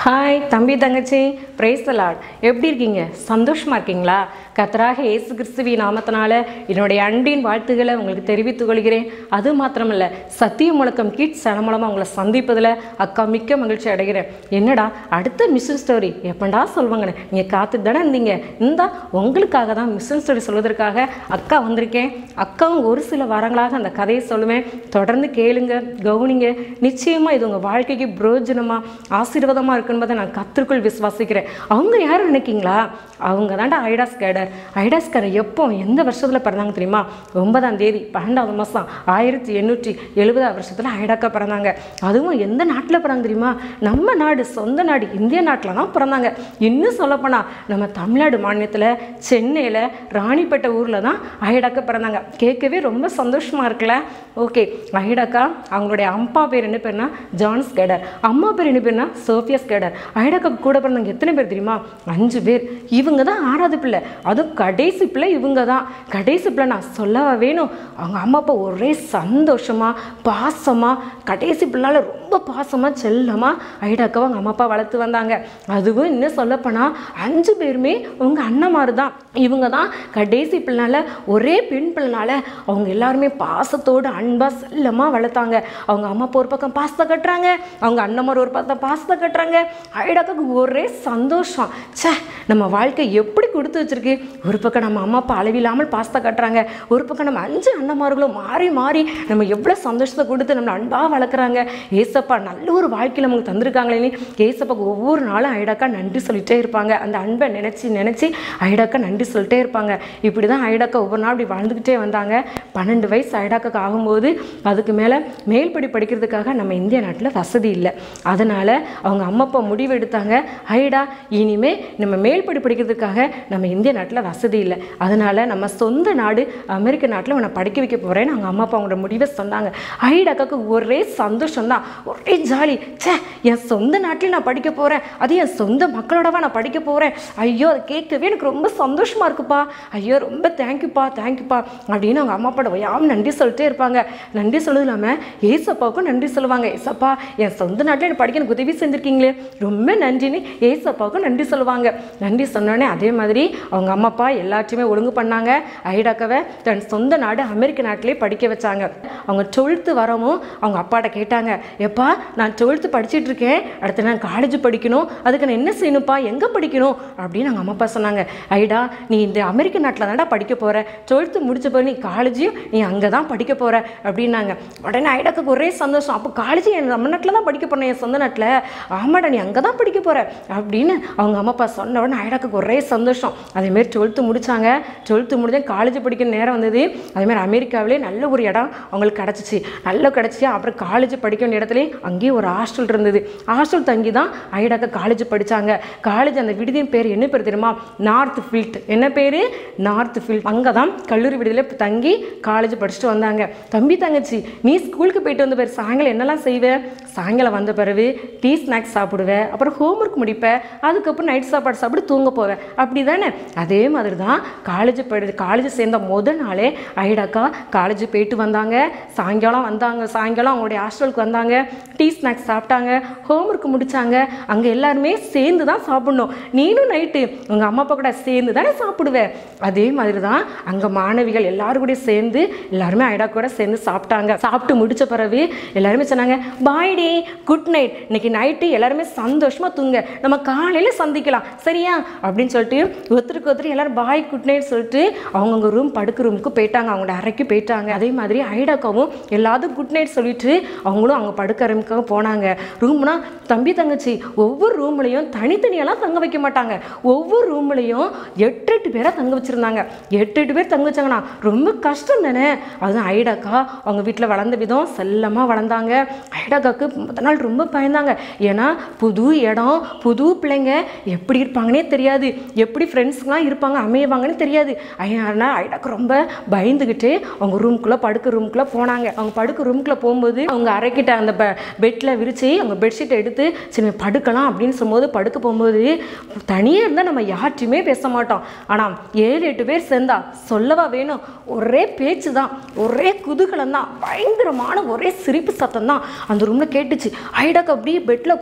Hi தம்பி தங்கச்சி price Lord எப்படி இருக்கீங்க சந்தோஷமா இருக்கீங்களா கத்தராக இயேசு கிறிஸ்துவி நாமத்தினால என்னுடைய அன்பின் வாழ்த்துக்களை உங்களுக்கு தெரிவித்துக் கொள்கிறேன் அது மாத்திரமல்ல சத்திய முழக்கம் கீட் சேனல் மூலமாக உங்களை சந்திப்பதில் அக்கா மிக்க மகிழ்ச்சி அடைகிறேன் என்னடா அடுத்த மிஷன் ஸ்டோரி எப்பண்டா சொல்லுவாங்கன்னு நீங்கள் காத்துட்டு தானே இருந்தீங்க இந்தா உங்களுக்காக தான் மிஷன் ஸ்டோரி சொல்வதற்காக அக்கா வந்திருக்கேன் அக்காவும் ஒரு சில வாரங்களாக அந்த கதையை சொல்லுவேன் தொடர்ந்து கேளுங்க கவனிங்க நிச்சயமாக இது உங்கள் வாழ்க்கைக்கு பிரயோஜனமாக ஆசீர்வாதமாக இருக்குன்பதை நான் கத்திற்குள் விசுவாசிக்கிறேன் அவங்க யாரும் நினைக்கிங்களா அவங்க தான்டா ஐடாஸ் கேடர் ஐடாஸ் கேடர் எப்போ எந்த வருஷத்தில் பிறந்தாங்க தெரியுமா ஒன்பதாம் தேதி பன்னெண்டாவது மாதம் ஆயிரத்தி எண்ணூற்றி எழுபதாம் வருஷத்தில் ஐடாக்கா பிறந்தாங்க அதுவும் எந்த நாட்டில் பிறந்தாங்க தெரியுமா நம்ம நாடு சொந்த நாடு இந்திய நாட்டில் தான் பிறந்தாங்க இன்னும் சொல்லப்போனால் நம்ம தமிழ்நாடு மாநிலத்தில் சென்னையில் ராணிப்பேட்டை ஊரில் தான் ஐடாக்கா பிறந்தாங்க கேட்கவே ரொம்ப சந்தோஷமாக இருக்குல்ல ஓகே ஐடாக்கா அவங்களுடைய அப்பா பேர் என்ன பேர்னா ஜான்ஸ் கேடர் அம்மா பேர் என்ன பேர்னா சோஃபியாஸ் கேடர் ஐடாக்கா கூட பிறந்தவங்க எத்தனை பேர் தெரியுமா அஞ்சு பேர் இவங்க தான் ஆறாவது பிள்ளை அதுவும் கடைசி பிள்ளை இவங்க தான் கடைசி பிள்ளை நான் சொல்லவா வேணும் அவங்க அம்மா அப்பா ஒரே சந்தோஷமாக பாசமாக கடைசி பிள்ளால ரொம்ப பாசமாக செல்லமாக ஐடாக்காவை அவங்க அம்மா அப்பா வளர்த்து வந்தாங்க அதுவும் இன்னும் சொல்லப்போனால் அஞ்சு பேருமே உங்க அண்ணன்மார் தான் இவங்க தான் கடைசி பிள்ளைனால ஒரே பெண் பிள்ளைனால அவங்க எல்லாருமே பாசத்தோடு அன்பாக செல்லமாக வளர்த்தாங்க அவங்க அம்மா அப்பா ஒரு பக்கம் பாசத்தை கட்டுறாங்க அவங்க அண்ணன்மார் ஒரு பக்கம் பாசத்தை கட்டுறாங்க ஐடாக்காவுக்கு ஒரே சந்தோஷம் ச்சே நம்ம வாழ்க்கை எப்படி கொடுத்து வச்சிருக்கு ஒரு பக்கம் நம்ம அம்மா அப்பா அளவில்லாமல் பாசத்தை கட்டுறாங்க ஒரு பக்கம் நம்ம அஞ்சு அண்ணன்மார்களும் மாறி மாறி நம்ம எவ்வளோ சந்தோஷத்தை கொடுத்து நம்மளை அன்பாக வளர்க்குறாங்க ஏசப்பா நல்ல ஒரு வாழ்க்கையில் நமக்கு தந்திருக்காங்களே ஏசப்பாக்கு ஒவ்வொரு நாளும் ஐடாக்கா நன்றி சொல்லிட்டே இருப்பாங்க அந்த அன்பை நினச்சி நினச்சி ஐடாக்கா நன்றி சொல்லிட்டே இருப்பாங்க இப்படி தான் ஐடாக்கா ஒவ்வொரு நாள் இப்படி வாழ்ந்துக்கிட்டே வந்தாங்க பன்னெண்டு வயசு ஐடாக்காக்கு ஆகும்போது அதுக்கு மேலே மேல்படி படிக்கிறதுக்காக நம்ம இந்திய நாட்டில் வசதி இல்லை அதனால் அவங்க அம்மா அப்பா முடிவு எடுத்தாங்க ஐடா இனிமே நம்ம மேல்படி படிக்கிறதுக்காக நம்ம இந்திய நாட்டில் வசதி இல்லை அதனால் நம்ம சொந்த நாடு அமெரிக்க நாட்டில் உன்னை படிக்க வைக்க போகிறேன்னு அவங்க அம்மா அப்பா அவங்களோட முடிவை சொன்னாங்க ஐடாக்காக்கு ஒரே சந்தோஷம் தான் ஒரே ஜாலி ச்சே என் சொந்த நாட்டில் நான் படிக்க போகிறேன் அது என் சொந்த மக்களோடவா நான் படிக்க போகிறேன் ஐயோ அதை கேட்கவே எனக்கு ரொம்ப சந்தோஷமாக இருக்குப்பா ஐயோ ரொம்ப தேங்க்யூப்பா தேங்க்யூப்பா அப்படின்னு அவங்க அம்மா அப்பாட யாரும் நன்றி சொல்லிட்டே இருப்பாங்க நன்றி சொல்லுது இல்லாமல் ஏசப்பாவுக்கும் நன்றி சொல்லுவாங்க ஏசப்பா என் சொந்த நாட்டில் எனக்கு படிக்க எனக்கு உதவி செஞ்சுருக்கீங்களே ரொம்ப நன்றின்னு ஏசப்பாவுக்கும் நன்றி சொல்லுவாங்க நன்றி சொன்னோடனே அதே மாதிரி அவங்க அம்மா அப்பா எல்லாத்தையுமே ஒழுங்கு பண்ணாங்க ஐடாக்காவை தன் சொந்த நாடு அமெரிக்க நாட்டிலே படிக்க வச்சாங்க அவங்க டுவெல்த்து வரவும் அவங்க அப்பாட்ட கேட்டாங்க எப்பா நான் டுவெல்த்து படிச்சிட்டு இருக்கேன் அடுத்து நான் காலேஜ் படிக்கணும் அதுக்கு நான் என்ன செய்யணும்ப்பா எங்கே படிக்கணும் அப்படின்னு அவங்க அம்மா அப்பா சொன்னாங்க ஐடா நீ இந்த அமெரிக்க நாட்டில் தான்டா படிக்க போகிற டுவெல்த்து முடிச்ச பிறகு நீ காலேஜையும் நீ அங்கே தான் படிக்க போகிற அப்படின்னாங்க உடனே ஐடாக்கு ஒரே சந்தோஷம் அப்போ காலேஜ் என் நம்ம நாட்டில் தான் படிக்க போனேன் என் சொந்த நாட்டில் ஆமாடா நீ அங்கே தான் படிக்க போகிற அப்படின்னு அவங்க அம்மா அப்பா சொன்ன உடனே ஐடாக்கு ஒரே சந்தோஷம் அதேமாரி டுவெல்த்து முடிச்சாங்க டுவெல்த்து முடிஞ்சு காலேஜ் படிக்கிற நேரம் வந்தது அதேமாதிரி அமெரிக்காவிலே நல்ல ஒரு இடம் அவங்களுக்கு கிடச்சிச்சு நல்லா கிடச்சிச்சு அப்புறம் காலேஜ் படிக்க வேண்டிய இடத்துலையும் அங்கேயும் ஒரு ஹாஸ்டல் இருந்தது ஹாஸ்டல் தங்கி தான் ஐடாக்க காலேஜ் படித்தாங்க காலேஜ் அந்த விடுதியின் பேர் என்ன பேர் தெரியுமா நார்த் ஃபீல்ட் என்ன பேர் நார்த் ஃபீல்ட் அங்கே தான் கல்லூரி விடுதியில் தங்கி காலேஜ் படிச்சுட்டு வந்தாங்க தம்பி தங்கச்சி நீ ஸ்கூலுக்கு போயிட்டு வந்த பிறகு சாயங்காலம் என்னெல்லாம் செய்வேன் சாயங்காலம் வந்த பிறகு டீ ஸ்நாக்ஸ் சாப்பிடுவேன் அப்புறம் ஹோம்ஒர்க் முடிப்பேன் அதுக்கப்புறம் நைட் சாப்பாடு சாப்பிட்டு தூங்க போவேன் அப்படி தானே அதே மாதிரி தான் காலேஜ் படி காலேஜ் சேர்ந்த முதல் நாளே ஐடாக்கா காலேஜ் போயிட்டு வந்தாங்க சாயங்காலம் வந்தாங்க சாயங்காலம் அவங்களுடைய ஹாஸ்டலுக்கு வந்தாங்க டீ ஸ்நாக்ஸ் சாப்பிட்டாங்க ஹோம்ஒர்க் முடித்தாங்க அங்கே எல்லாருமே சேர்ந்து தான் சாப்பிடணும் நீனும் நைட்டு உங்கள் அம்மா அப்பா கூட சேர்ந்து தானே சாப்பிடுவேன் அதே மாதிரி தான் அங்கே மாணவிகள் எல்லாரும் கூட சேர்ந்து எல்லாருமே ஐடா கூட சேர்ந்து சாப்பிட்டாங்க சாப்பிட்டு முடிச்ச பிறகு எல்லாருமே சொன்னாங்க பாய் டே குட் நைட் இன்னைக்கு நைட்டு எல்லாருமே சந்தோஷமாக தூங்க நம்ம காலையில் சந்திக்கலாம் சரியா அப்படின்னு சொல்லிட்டு ஒருத்தருக்கு ஒருத்தர் எல்லாரும் பாய் குட் நைட் சொல்லிட்டு அவங்கவுங்க ரூம் படுக்க ரூமுக்கு போயிட்டாங்க அவங்களோட அறைக்கு போயிட்டாங்க அதே மாதிரி ஐடாக்காவும் எல்லாத்துக்கும் குட் நைட் சொல்லிட்டு அவங்களும் அவங்க படுக்க ரூமுக்காக போனாங்க ரூம்னா தம்பி தங்கச்சி ஒவ்வொரு ரூம்லையும் தனித்தனியெல்லாம் தங்க வைக்க மாட்டாங்க ஒவ்வொரு ரூம்லையும் எட்டு எட்டு பேராக தங்க வச்சுருந்தாங்க எட்டு எட்டு பேர் தங்க வச்சாங்கன்னா ரொம்ப கஷ்டம் தானே அதுவும் ஐடாக்கா அவங்க வீட்டில் வளர்ந்த விதம் செல்லமாக வளர்ந்தாங்க ஐடாக்காவுக்கு முத நாள் ரொம்ப பயந்தாங்க ஏன்னா புது இடம் புது பிள்ளைங்க எப்படி இருப்பாங்கன்னே தெரியாது எப்படி ஃப்ரெண்ட்ஸ்லாம் இருப்பாங்க அமையவாங்கன்னு தெரியாது அதனால் ஐடாக்கு ரொம்ப பயந்துக்கிட்டு அவங்க ரூம்குள்ளே படுக்க ரூம்குள்ளே போனாங்க அவங்க படுக்க ரூம்குள்ளே போகும்போது அவங்க அரைக்கிட்ட அந்த பெட்டில் விரித்து அவங்க பெட்ஷீட்டை எடுத்து சரி நம்ம படுக்கலாம் அப்படின்னு சொல்லும்போது படுக்க போகும்போது தனியாக இருந்தால் நம்ம யார்ட்டையுமே பேச மாட்டோம் ஆனால் ஏழு எட்டு பேர் சேர்ந்தா சொல்லவா வேணும் ஒரே பேச்சு தான் ஒரே குதூகலம் தான் பயங்கரமான ஒரே சிரிப்பு சத்தம் தான் அந்த ரூமில் கேட்டுச்சு ஐடாக்கு அப்படியே பெட்டில் உட்காந்து பார்த்தாங்க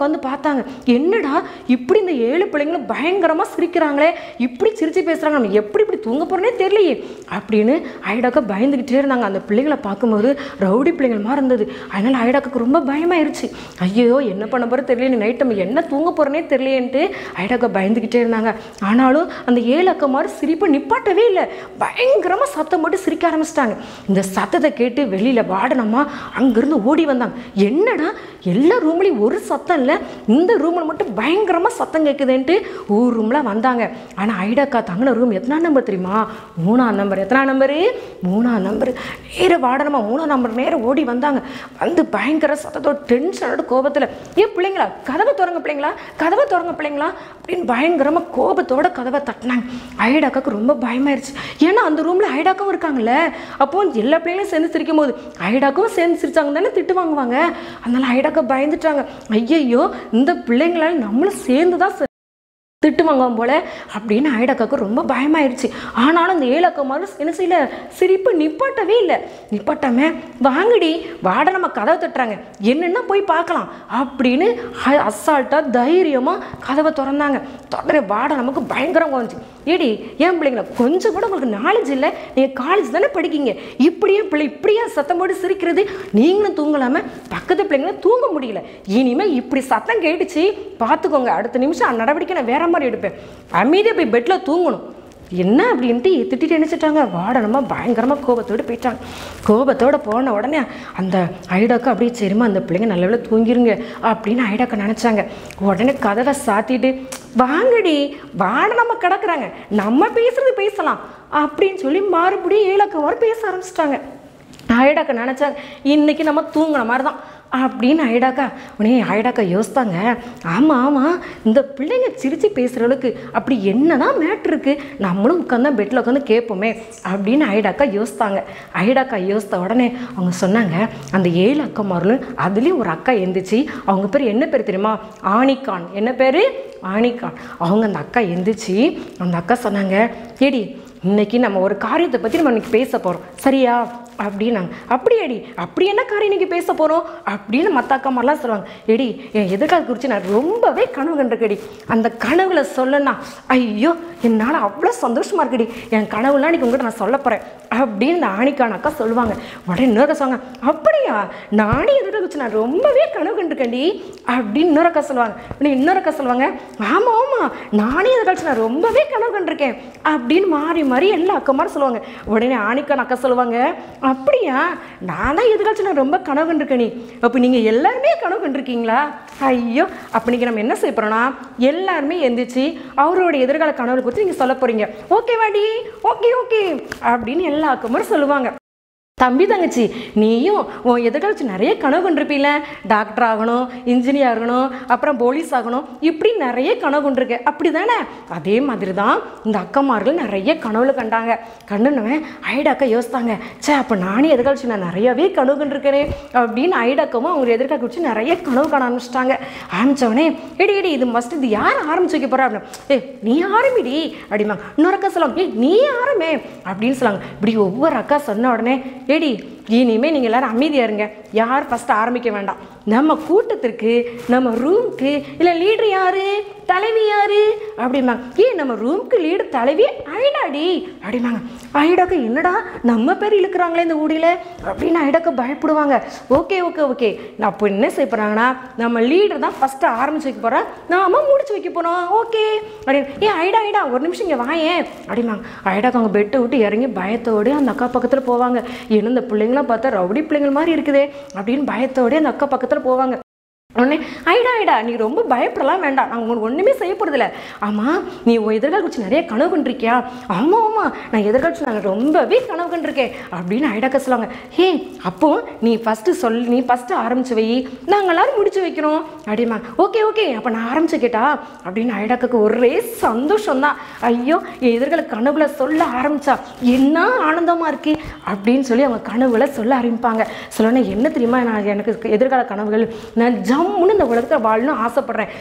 ஆரம்பிச்சிட்டாங்க என்னடா இப்படி இந்த ஏழு பிள்ளைங்களும் பயங்கரமாக சிரிக்கிறாங்களே இப்படி சிரிச்சு பேசுகிறாங்க நம்ம எப்படி இப்படி தூங்க போகிறோன்னே தெரியலையே அப்படின்னு ஐடாக்கா பயந்துக்கிட்டே இருந்தாங்க அந்த பிள்ளைங்களை பார்க்கும்போது ரவுடி பிள்ளைங்கள் மாதிரி இருந்தது அதனால் ஐடாக்காக்கு ரொம்ப பயமாயிருச்சு ஐயோ என்ன பண்ண போகிற தெரியல நைட் நம்ம என்ன தூங்க போகிறோன்னே தெரியலேன்ட்டு ஐடாக்கா பயந்துக்கிட்டே இருந்தாங்க ஆனாலும் அந்த ஏழு அக்கா மாதிரி சிரிப்பை நிப்பாட்டவே இல்லை பயங்கரமாக சத்தம் போட்டு சிரிக்க ஆரம்பிச்சிட்டாங்க இந்த சத்தத்தை கேட்டு வெளியில் வாடனமா அங்கேருந்து ஓடி வந்தாங்க என்னடா எல்லா ரூம்லேயும் ஒரு சத்தம் இல்லை இந்த ரூமில் மட்டும் பயங்கரமாக சத்தம் கேட்குதுன்ட்டு ஊர் ரூமில் வந்தாங்க ஆனால் ஐடாக்கா தங்கின ரூம் எத்தனை நம்பர் தெரியுமா மூணாம் நம்பர் எத்தனை நம்பரு மூணாம் நம்பர் நேர வாடனமா மூணாம் நம்பர் நேரம் ஓடி வந்தாங்க வந்து பயங்கர சத்தத்தோட டென்ஷனோட கோபத்தில் ஏன் பிள்ளைங்களா கதவை திறங்க பிள்ளைங்களா கதவை திறங்க பிள்ளைங்களா அப்படின்னு பயங்கரமாக கோபத்தோட கதவை தட்டினாங்க ஐடாக்காக்கு ரொம்ப பயமாயிருச்சு ஏன்னா அந்த ரூமில் ஐடாக்காவும் இருக்காங்கல்ல அப்போ எல்லா பிள்ளைங்களும் சேர்ந்து சிரிக்கும் போது ஐடாக்கும் சேர்ந்து சிரிச்சாங்க தானே திட்டு வாங்குவாங்க அதனால ஐடாக்கா பயந்துட்டாங்க ஐயையோ இந்த பிள்ளைங்களால நம்மளும் சேர்ந்து தான் திட்டு வாங்குவோம் போல அப்படின்னு ஐடாக்காக்கு ரொம்ப பயமாயிருச்சு ஆனாலும் அந்த ஏழக்கா மாதிரி என்ன செய்யல சிரிப்பு நிப்பாட்டவே இல்லை நிப்பாட்டாம வாங்கடி வாட நம்ம கதவை தட்டுறாங்க என்னென்ன போய் பார்க்கலாம் அப்படின்னு அ- அசால்ட்டா தைரியமா கதவை திறந்தாங்க திறந்த வாட நமக்கு பயங்கரம் வந்துச்சு ஏடி ஏன் பிள்ளைங்களா கொஞ்சம் கூட உங்களுக்கு நாலேஜ் இல்லை நீங்கள் காலேஜ் தானே படிக்கீங்க இப்படியே பிள்ளை இப்படியே சத்தம் போட்டு சிரிக்கிறது நீங்களும் தூங்கலாம பக்கத்து பிள்ளைங்களும் தூங்க முடியல இனிமே இப்படி சத்தம் கேட்டுச்சு பார்த்துக்கோங்க அடுத்த நிமிஷம் நடவடிக்கை நான் வேற மாதிரி எடுப்பேன் அமைதியாக போய் பெட்டில் தூங்கணும் என்ன அப்படின்ட்டு திட்டிட்டு நினைச்சிட்டாங்க வாடனமா பயங்கரமாக கோபத்தோடு போயிட்டாங்க கோபத்தோடு போன உடனே அந்த ஐடாக்கா அப்படியே சரிம்மா அந்த பிள்ளைங்க நல்ல வேளை தூங்கிருங்க அப்படின்னு ஐடாக்கா நினச்சாங்க உடனே கதவை சாத்திட்டு வாங்கடி வாட நம்ம கிடக்குறாங்க நம்ம பேசுறது பேசலாம் அப்படின்னு சொல்லி மறுபடியும் ஏழக்கா வர பேச ஆரம்பிச்சிட்டாங்க ஐடாக்கா நினச்சாங்க இன்னைக்கு நம்ம தூங்குன மாதிரி தான் அப்படின்னு ஐடாக்கா உடனே ஐடாக்கா யோசித்தாங்க ஆமாம் ஆமாம் இந்த பிள்ளைங்க சிரித்து பேசுகிற அளவுக்கு அப்படி என்னதான் மேட்ரு இருக்குது நம்மளும் உட்காந்து பெட்டில் உட்காந்து கேட்போமே அப்படின்னு ஐடாக்கா யோசித்தாங்க ஐடாக்கா யோசித்த உடனே அவங்க சொன்னாங்க அந்த ஏழு அக்காமார்களும் அதுலேயும் ஒரு அக்கா எந்திரிச்சு அவங்க பேர் என்ன பேர் தெரியுமா ஆணிக்கான் என்ன பேர் ஆணிக்கான் அவங்க அந்த அக்கா எந்திரிச்சு அந்த அக்கா சொன்னாங்க ஏடி இன்னைக்கு நம்ம ஒரு காரியத்தை பற்றி நம்ம இன்னைக்கு பேச போகிறோம் சரியா அப்படின்னாங்க அப்படியாடி அப்படி என்ன காரியம் இன்னைக்கு பேச போகிறோம் அப்படின்னு மற்ற அக்கா மாதிரிலாம் சொல்லுவாங்க எடி என் எதிர்கால குறித்து நான் ரொம்பவே கனவு கண்டிருக்கடி அந்த கனவுல சொல்லனா ஐயோ என்னால் அவ்வளோ சந்தோஷமா இருக்குடி என் கனவுலாம் இன்னைக்கு உங்கள்கிட்ட நான் சொல்ல போகிறேன் அப்படின்னு இந்த ஆணிக்கான அக்கா சொல்லுவாங்க உடனே இன்னொரு சொல்லுவாங்க அப்படியா நானே எதிர்கால குறித்து நான் ரொம்பவே கனவு கண்டிருக்கேன்டி அப்படின்னு இன்னொரு அக்கா சொல்லுவாங்க உடனே இன்னொரு அக்கா சொல்லுவாங்க ஆமாம் ஆமாம் நானே எதிர்கால நான் ரொம்பவே கனவு கண்டிருக்கேன் அப்படின்னு மாறி மாறி எல்லா அக்கமாரும் சொல்லுவாங்க உடனே ஆணிக்கான அக்கா சொல்லுவாங்க அப்படியா நானா எதிர்காலத்தில் நான் ரொம்ப கனவு கண்டிருக்கேன் நீ அப்போ நீங்கள் எல்லாருமே கனவு கண்டிருக்கீங்களா ஐயோ அப்போ நீங்கள் நம்ம என்ன செய்ய போகிறோம்னா எல்லாருமே எந்திரிச்சு அவரோட எதிர்கால கனவுகளை குறித்து நீங்கள் சொல்ல போகிறீங்க ஓகேவாடி ஓகே ஓகே அப்படின்னு எல்லா அக்கமாரும் சொல்லுவாங்க தம்பி தங்கச்சி நீயும் உன் எதிர்காலத்து நிறைய கனவு கொண்டிருப்பீல டாக்டர் ஆகணும் இன்ஜினியர் ஆகணும் அப்புறம் போலீஸ் ஆகணும் இப்படி நிறைய கனவு கொண்டிருக்க அப்படி தானே அதே மாதிரி தான் இந்த அக்கமார்கள் நிறைய கனவுல கண்டாங்க கண்டுனவன் ஐடாக்கா யோசித்தாங்க சே அப்போ நானே எதிர்காலத்து நான் நிறையவே கனவு கண்டிருக்கிறேன் அப்படின்னு ஐடாக்காவும் அவங்க எதிர்கால குறித்து நிறைய கனவு காண ஆரம்பிச்சிட்டாங்க ஆரம்பித்தவனே எடி எடி இது மஸ்ட் இது யார் ஆரம்பிச்சு வைக்க போகிறா அப்படின்னு ஏ நீ ஆரம்பிடி அப்படிம்பாங்க இன்னொரு அக்கா சொல்லுவாங்க ஏ நீ ஆரம்பே அப்படின்னு சொல்லுவாங்க இப்படி ஒவ்வொரு அக்கா சொன்ன உடனே ஏடி இனிமே நீங்கள் எல்லாரும் அமைதியா இருங்க யார் ஃபஸ்ட்டு ஆரம்பிக்க வேண்டாம் நம்ம கூட்டத்திற்கு நம்ம ரூம்க்கு இல்லை லீடர் யாரு தலைவி யாரு அப்படிம்பாங்க ஏய் நம்ம ரூம்க்கு லீடர் தலைவி ஐடாடி அப்படிம்பாங்க ஐடாக்கு என்னடா நம்ம பேர் இழுக்கிறாங்களே இந்த ஊடியில் அப்படின்னு ஐடாக்கு பயப்படுவாங்க ஓகே ஓகே ஓகே நான் அப்போ என்ன செய்ய போகிறாங்கன்னா நம்ம லீடர் தான் ஃபஸ்ட்டு ஆரம்பிச்சு வைக்க போகிறோம் நாம முடிச்சு வைக்க போகிறோம் ஓகே அப்படின்னு ஏ ஐடா ஐடா ஒரு நிமிஷம் இங்கே வாயேன் அப்படிம்பாங்க ஐடாக்கு அவங்க பெட்டை விட்டு இறங்கி பயத்தோடு அந்த அக்கா பக்கத்தில் போவாங்க என்ன இந்த பிள்ளைங்களாம் பார்த்தா ரவுடி பிள்ளைங்கள் மாதிரி இருக்குதே அப்படின்னு பயத்தோடே அந்த அக்கா பக்கத்தில் போவாங்க உடனே ஐடா ஐடா நீ ரொம்ப பயப்படலாம் வேண்டாம் நான் உனக்கு ஒன்றுமே செய்ய போகிறதில்ல ஆமாம் நீ உன் எதிர்கால குறித்து நிறைய கனவு கண்டிருக்கியா ஆமாம் ஆமாம் நான் எதிர்கால நான் ரொம்பவே கனவு கண்டிருக்கேன் அப்படின்னு ஐடாக்கா சொல்லுவாங்க ஹே அப்போ நீ ஃபஸ்ட்டு சொல் நீ ஃபஸ்ட்டு ஆரம்பிச்சு வை நாங்கள் எல்லாரும் முடிச்சு வைக்கிறோம் அப்படிமா ஓகே ஓகே அப்போ நான் ஆரம்பிச்சு கேட்டா அப்படின்னு ஐடாக்காக்கு ஒரே சந்தோஷம் தான் ஐயோ என் எதிர்கால கனவுல சொல்ல ஆரம்பிச்சா என்ன ஆனந்தமாக இருக்கு அப்படின்னு சொல்லி அவங்க கனவுல சொல்ல ஆரம்பிப்பாங்க சொல்லணும் என்ன தெரியுமா நான் எனக்கு எதிர்கால கனவுகள் நான் ஜம்முன்னு இந்த உலகத்தில் வாழணும் ஆசைப்படுறேன் சூப்பர்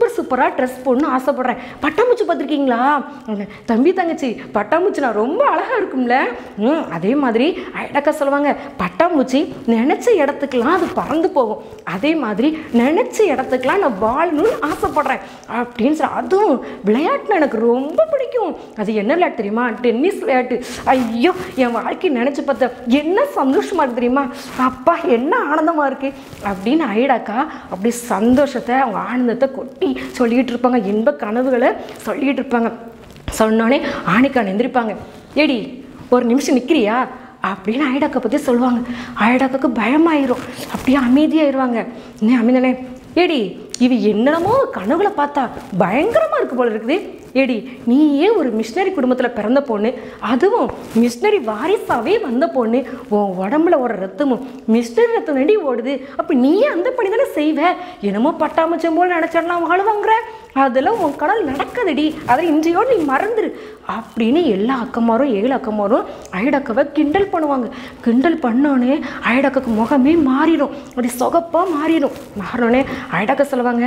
சூப்பர் சூப்பராக ட்ரெஸ் போடணும்னு ஆசைப்பட்றேன் பட்டாம்பூச்சி பார்த்துருக்கீங்களா அப்படின்னேன். தம்பி தங்கச்சி பட்டாம்பூச்சி நான் ரொம்ப அழகாக இருக்கும்ல ம் அதே மாதிரி அழகா சொல்லுவாங்க பட்டாம்பூச்சி நினச்ச இடத்துக்குலாம் அது பறந்து போகும் அதே மாதிரி நினச்ச இடத்துக்குலாம் நான் வாழணும்னு ஆசைப்படுறேன் அப்படின்னு சொல்லி அதுவும் விளையாட்டுனா எனக்கு ரொம்ப பிடிக்கும் அது என்ன விளையாட்டு தெரியுமா டென்னிஸ் விளையாட்டு ஐயோ என் வாழ்க்கை நினச்சி பார்த்த என்ன சந்தோஷமா இருக்கு தெரியுமா அப்பா என்ன ஆனந்தமாக இருக்கு அப்படின்னு ஐடாக்கா அப்படி சந்தோஷத்தை அவங்க ஆனந்தத்தை கொட்டி சொல்லிக்கிட்டு இருப்பாங்க இன்ப கனவுகளை சொல்லிக்கிட்டு இருப்பாங்க சொன்னோடனே ஆணிக்கா எந்திரிப்பாங்க ஏடி ஒரு நிமிஷம் நிற்கிறியா அப்படின்னு ஐடாக்கா பற்றி சொல்லுவாங்க ஐடாக்காக்கு பயமாயிரும் அப்படியே அமைதியாயிருவாங்க இன்னும் அமைதானே ஏடி இவ என்னென்னமோ கனவுல பார்த்தா பயங்கரமாக இருக்கு போல இருக்குது ஏடி நீயே ஒரு மிஷினரி குடும்பத்தில் பிறந்த பொண்ணு அதுவும் மிஷினரி வாரிசாவே வந்த பொண்ணு உன் உடம்புல ஒரு ரத்தமும் மிஷினரி ரத்தம் நடி ஓடுது அப்போ நீயே அந்த பணி தானே செய்வ என்னமோ பட்டாமச்சம் போல் நினச்சிடலாம் வாழ்வாங்கிற அதெல்லாம் உன் கடல் நடக்குதுடி அதை இன்றையோடு நீ மறந்துரு அப்படின்னு எல்லா அக்கமாரும் ஏழு அக்கமாரும் ஐடக்காவை கிண்டல் பண்ணுவாங்க கிண்டல் பண்ணோடனே ஐடக்காக்கு முகமே மாறிடும் அப்படி சொகப்பாக மாறிடும் மாறினோடனே ஐடக்கா சொல்லுவாங்க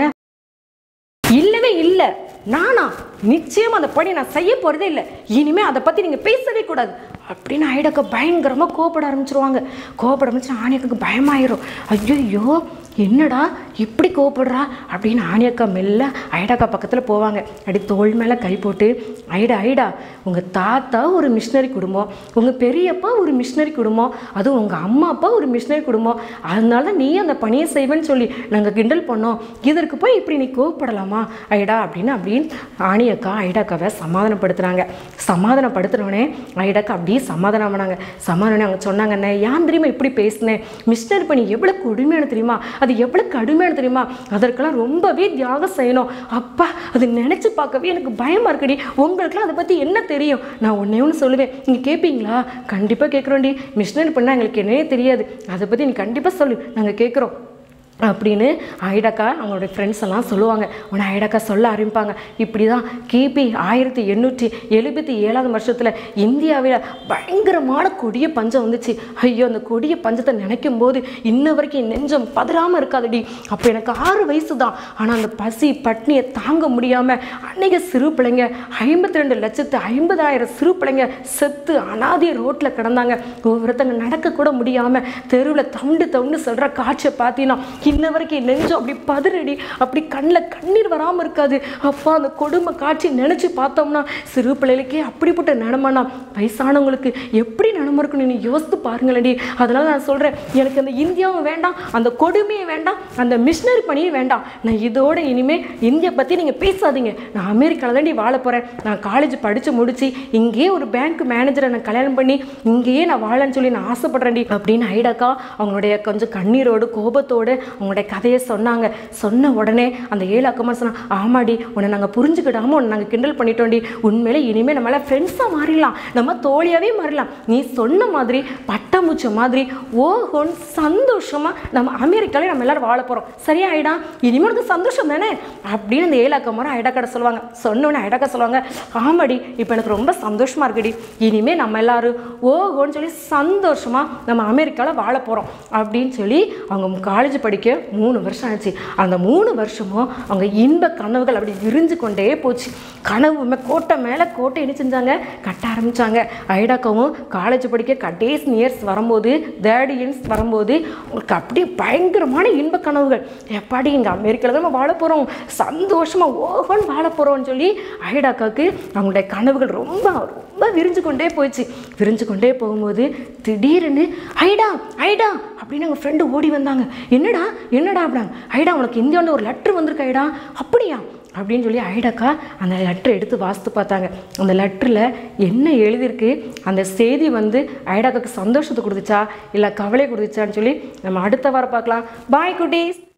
இல்லவே இல்லை நானா நிச்சயம் அந்த பணி நான் செய்ய போகிறதே இல்லை இனிமே அதை பற்றி நீங்கள் பேசவே கூடாது அப்படின்னு ஐடக்கா பயங்கரமாக கோபப்பட ஆரம்பிச்சிருவாங்க கோபப்பட ஆரம்பிச்சு ஆணியக்காக்கு பயமாயிரும் ஐயோ என்னடா இப்படி கோவப்படுறா அப்படின்னு ஆணியக்கா மெல்ல ஐடாக்கா பக்கத்தில் போவாங்க அப்படி தோள் மேலே கை போட்டு ஐடா ஐடா உங்கள் தாத்தா ஒரு மிஷினரி குடும்பம் உங்கள் பெரியப்பா ஒரு மிஷினரி குடும்பம் அதுவும் உங்கள் அம்மா அப்பா ஒரு மிஷினரி குடும்பம் அதனால நீ அந்த பணியை செய்வேன்னு சொல்லி நாங்கள் கிண்டல் பண்ணோம் இதற்கு போய் இப்படி நீ கோவப்படலாமா ஐடா அப்படின்னு அப்படின்னு ஆணியக்கா ஐடாக்காவை சமாதானப்படுத்துனாங்க சமாதானப்படுத்தினோடனே ஐடாக்கா அப்படியே சமாதானம் பண்ணாங்க சமாதானம் அவங்க சொன்னாங்கண்ணே ஏன் தெரியுமா இப்படி பேசினேன் மிஸ்டர் பணி எவ்வளோ கொடுமையான தெரியுமா அது எவ்வளோ கடுமையான தெரியுமா அதற்கெல்லாம் ரொம்பவே தியாகம் செய்யணும் அப்பா அது நினச்சி பார்க்கவே எனக்கு பயமாக இருக்குடி உங்களுக்குலாம் அதை பற்றி என்ன தெரியும் நான் ஒன்றே ஒன்று சொல்லுவேன் நீங்கள் கேட்பீங்களா கண்டிப்பாக கேட்குறோண்டி மிஷினரி பண்ணால் எங்களுக்கு என்னவே தெரியாது அதை பற்றி நீ கண்டிப்பாக சொல்லு நாங்கள் கேட்குறோம் அப்படின்னு ஐடக்கா அவங்களோட ஃப்ரெண்ட்ஸ் எல்லாம் சொல்லுவாங்க உடனே ஐடக்கா சொல்ல ஆரம்பிப்பாங்க இப்படி தான் கிபி ஆயிரத்தி எண்ணூற்றி எழுபத்தி ஏழாவது வருஷத்தில் இந்தியாவில் பயங்கரமான கொடிய பஞ்சம் வந்துச்சு ஐயோ அந்த கொடிய பஞ்சத்தை நினைக்கும் போது இன்ன வரைக்கும் என் நெஞ்சம் பதறாமல் இருக்காதுடி அப்போ எனக்கு ஆறு வயசு தான் ஆனால் அந்த பசி பட்னியை தாங்க முடியாமல் அன்னைக்கு சிறு பிள்ளைங்க ஐம்பத்தி ரெண்டு லட்சத்து ஐம்பதாயிரம் சிறு பிள்ளைங்க செத்து அனாதி ரோட்டில் கிடந்தாங்க ஒவ்வொருத்தங்க நடக்க கூட முடியாமல் தெருவில் தவுண்டு தவுண்டு சொல்கிற காட்சியை பார்த்தீங்கன்னா இன்ன வரைக்கும் என் நெஞ்சம் அப்படி பதறடி அப்படி கண்ணில் கண்ணீர் வராமல் இருக்காது அப்பா அந்த கொடுமை காட்சி நினச்சி பார்த்தோம்னா சிறு பிள்ளைகளுக்கே அப்படிப்பட்ட நிலமானா வயசானவங்களுக்கு எப்படி நிலம இருக்குன்னு நீ யோசித்து பாருங்களேடி அதனால நான் சொல்கிறேன் எனக்கு அந்த இந்தியாவும் வேண்டாம் அந்த கொடுமையும் வேண்டாம் அந்த மிஷினரி பணியும் வேண்டாம் நான் இதோட இனிமேல் இந்தியா பற்றி நீங்கள் பேசாதீங்க நான் அமெரிக்காவில் தாண்டி வாழ போகிறேன் நான் காலேஜ் படித்து முடிச்சு இங்கேயே ஒரு பேங்க் மேனேஜரை நான் கல்யாணம் பண்ணி இங்கேயே நான் வாழன்னு சொல்லி நான் ஆசைப்படுறேன்டி அப்படின்னு ஐடாக்கா அவங்களுடைய கொஞ்சம் கண்ணீரோடு கோபத்தோடு அவங்களுடைய கதையை சொன்னாங்க சொன்ன உடனே அந்த ஏழு அக்கமா சொன்னாங்க ஆமாடி உன்னை நாங்கள் புரிஞ்சுக்கிடாம உன்னை நாங்கள் கிண்டல் பண்ணிட்டோண்டி உண்மையிலே இனிமேல் நம்மளால ஃப்ரெண்ட்ஸாக மாறிடலாம் நம்ம தோழியாகவே மாறிடலாம் நீ சொன்ன மாதிரி பட்டாம்பூச்சி மாதிரி ஓஹோன்னு சந்தோஷமாக நம்ம அமெரிக்காலே நம்ம எல்லாரும் வாழ போகிறோம் சரியா ஐடா இனிமேல் உனக்கு சந்தோஷம் தானே அப்படின்னு அந்த ஏழு அக்கமாரும் ஐடாக்கடை சொல்லுவாங்க சொன்னோன்னே ஐடாக்கா சொல்லுவாங்க ஆமாடி இப்போ எனக்கு ரொம்ப சந்தோஷமாக இருக்குடி இனிமேல் நம்ம எல்லாரும் ஓஹோன்னு சொல்லி சந்தோஷமாக நம்ம அமெரிக்காவில் வாழ போகிறோம் அப்படின்னு சொல்லி அவங்க காலேஜ் படிக்க மூணு வருஷம் ஆச்சு அந்த மூணு வருஷமும் அவங்க இன்ப கனவுகள் அப்படி விரிஞ்சு கொண்டே போச்சு கனவு மே- கோட்டை மேலே கோட்டை என்ன செஞ்சாங்க கட்ட ஆரம்பித்தாங்க ஐடாக்காவும் காலேஜ் படிக்க கடைசி இயர்ஸ் வரும்போது தேர்ட் இயர்ஸ் வரும்போது உங்களுக்கு அப்படியே பயங்கரமான இன்ப கனவுகள் எப்பாடி இங்கே அமெரிக்காவில் தான் நம்ம வாழ போகிறோம் சந்தோஷமாக ஓகோன்னு வாழ போகிறோம்னு சொல்லி ஐடாக்காவுக்கு அவங்களுடைய கனவுகள் ரொம்ப ரொம்ப விரிஞ்சு கொண்டே போயிடுச்சு விரிஞ்சு கொண்டே போகும்போது திடீர்னு ஐடா ஐடா அப்படின்னு அவங்க ஃப்ரெண்டு ஓடி வந்தாங்க என்னடா என்னடா அப்படின்னாங்க ஐடா உனக்கு இந்தியாவில் ஒரு லெட்ரு வந்திருக்கு ஐடா அப்படியா அப்படின்னு சொல்லி ஐடாக்கா அந்த லெட்டரை எடுத்து வாசித்து பார்த்தாங்க அந்த லெட்டரில் என்ன எழுதியிருக்கு அந்த செய்தி வந்து ஐடாக்காக்கு சந்தோஷத்தை கொடுத்துச்சா இல்லை கவலை கொடுத்துச்சான்னு சொல்லி நம்ம அடுத்த வாரம் பார்க்கலாம் பாய் குட்டீஸ்